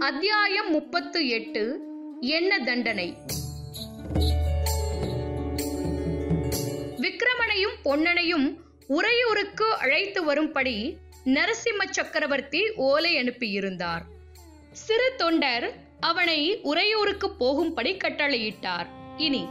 அத்தியாயம் முப்பத்து எட்டு என்ன தண்டனை விக்கிரமனையும் பொன்னனையும் உறையூருக்கு அழைத்து வரும்படி நரசிம்ம சக்கரவர்த்தி ஓலை அனுப்பியிருந்தார் சிறு தொண்டர் அவனை உறையூருக்கு போகும்படி கட்டளையிட்டார் இனி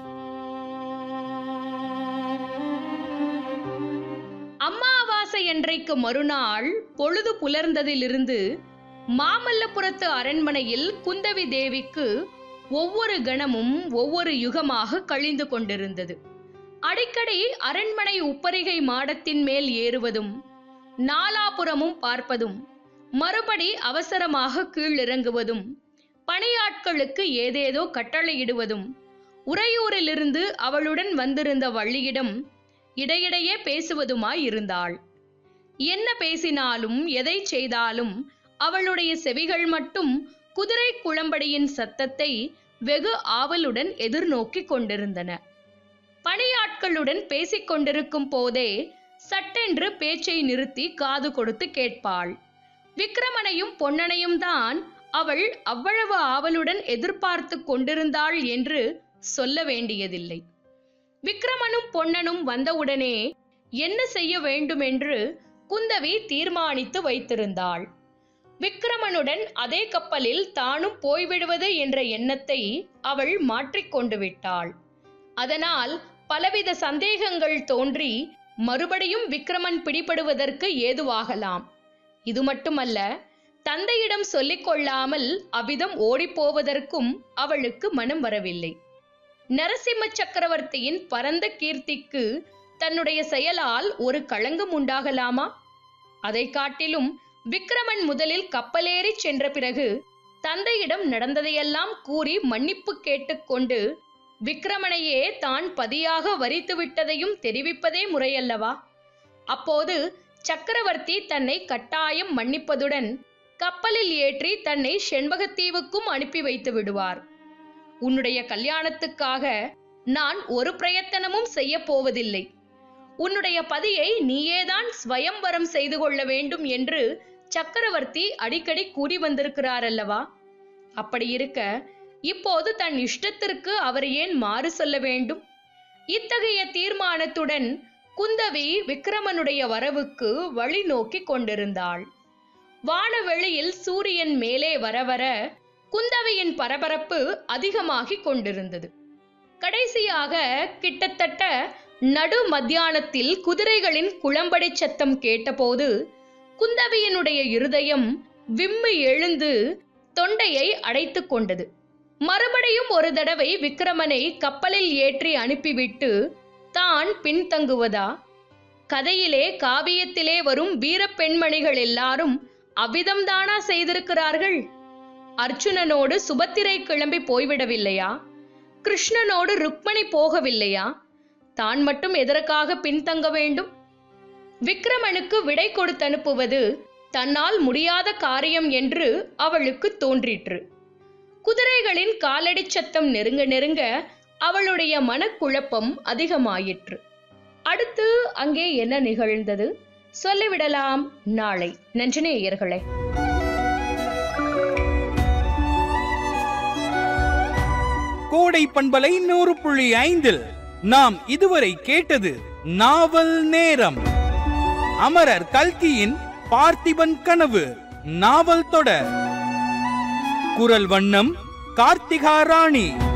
அமாவாசை அன்றைக்கு மறுநாள் பொழுது புலர்ந்ததிலிருந்து மாமல்லபுரத்து அரண்மனையில் குந்தவி தேவிக்கு ஒவ்வொரு கணமும் ஒவ்வொரு யுகமாக கழிந்து கொண்டிருந்தது அடிக்கடி அரண்மனை உப்பரிகை மாடத்தின் மேல் ஏறுவதும் நாலாபுறமும் பார்ப்பதும் மறுபடி அவசரமாக கீழிறங்குவதும் பணியாட்களுக்கு ஏதேதோ கட்டளையிடுவதும் உறையூரிலிருந்து அவளுடன் வந்திருந்த வள்ளியிடம் இடையிடையே பேசுவதுமாய் இருந்தாள் என்ன பேசினாலும் எதை செய்தாலும் அவளுடைய செவிகள் மட்டும் குதிரை குளம்படியின் சத்தத்தை வெகு ஆவலுடன் எதிர்நோக்கிக் கொண்டிருந்தன பணியாட்களுடன் பேசிக் கொண்டிருக்கும் போதே சட்டென்று பேச்சை நிறுத்தி காது கொடுத்து கேட்பாள் விக்கிரமனையும் பொன்னனையும் தான் அவள் அவ்வளவு ஆவலுடன் எதிர்பார்த்து கொண்டிருந்தாள் என்று சொல்ல வேண்டியதில்லை விக்கிரமனும் பொன்னனும் வந்தவுடனே என்ன செய்ய வேண்டுமென்று குந்தவி தீர்மானித்து வைத்திருந்தாள் விக்கிரமனுடன் அதே கப்பலில் தானும் போய்விடுவது என்ற எண்ணத்தை அவள் மாற்றிக்கொண்டு விட்டாள் அதனால் பலவித சந்தேகங்கள் தோன்றி மறுபடியும் விக்கிரமன் பிடிபடுவதற்கு ஏதுவாகலாம் இது மட்டுமல்ல தந்தையிடம் சொல்லிக் கொள்ளாமல் அவ்விதம் ஓடிப்போவதற்கும் அவளுக்கு மனம் வரவில்லை நரசிம்ம சக்கரவர்த்தியின் பரந்த கீர்த்திக்கு தன்னுடைய செயலால் ஒரு களங்கம் உண்டாகலாமா அதை காட்டிலும் விக்கிரமன் முதலில் கப்பலேறி சென்ற பிறகு தந்தையிடம் நடந்ததையெல்லாம் கூறி மன்னிப்பு கேட்டுக்கொண்டு விக்கிரமனையே தான் பதியாக வரித்து விட்டதையும் தெரிவிப்பதே முறையல்லவா அப்போது சக்கரவர்த்தி தன்னை கட்டாயம் மன்னிப்பதுடன் கப்பலில் ஏற்றி தன்னை செண்பகத்தீவுக்கும் அனுப்பி வைத்து விடுவார் உன்னுடைய கல்யாணத்துக்காக நான் ஒரு பிரயத்தனமும் செய்ய போவதில்லை உன்னுடைய பதியை நீயேதான் ஸ்வயம்வரம் செய்து கொள்ள வேண்டும் என்று சக்கரவர்த்தி அடிக்கடி கூறி வந்திருக்கிறார் அல்லவா அப்படி இருக்க இப்போது தன் இஷ்டத்திற்கு அவர் ஏன் மாறு சொல்ல வேண்டும் இத்தகைய தீர்மானத்துடன் குந்தவி விக்கிரமனுடைய வரவுக்கு வழி நோக்கி கொண்டிருந்தாள் வானவெளியில் சூரியன் மேலே வர வர குந்தவியின் பரபரப்பு அதிகமாகிக் கொண்டிருந்தது கடைசியாக கிட்டத்தட்ட நடு மத்தியானத்தில் குதிரைகளின் குளம்படி சத்தம் கேட்டபோது குந்தவியினுடைய இருதயம் விம்மி எழுந்து தொண்டையை அடைத்துக் கொண்டது மறுபடியும் ஒரு தடவை விக்கிரமனை கப்பலில் ஏற்றி அனுப்பிவிட்டு தான் பின்தங்குவதா கதையிலே காவியத்திலே வரும் வீரப் பெண்மணிகள் எல்லாரும் அவ்விதம்தானா செய்திருக்கிறார்கள் அர்ச்சுனனோடு சுபத்திரை கிளம்பி போய்விடவில்லையா கிருஷ்ணனோடு ருக்மணி போகவில்லையா தான் மட்டும் எதற்காக பின்தங்க வேண்டும் விக்கிரமனுக்கு விடை கொடுத்து அனுப்புவது தன்னால் முடியாத காரியம் என்று அவளுக்கு தோன்றிற்று குதிரைகளின் காலடி சத்தம் நெருங்க நெருங்க அவளுடைய மனக்குழப்பம் அதிகமாயிற்று அடுத்து அங்கே என்ன நிகழ்ந்தது சொல்லிவிடலாம் நாளை நன்றினேயர்களே கோடை பண்பலை நூறு புள்ளி ஐந்தில் நாம் இதுவரை கேட்டது நாவல் நேரம் அமரர் கல்கியின் பார்த்திபன் கனவு நாவல் தொடர் குரல் வண்ணம் கார்த்திகா ராணி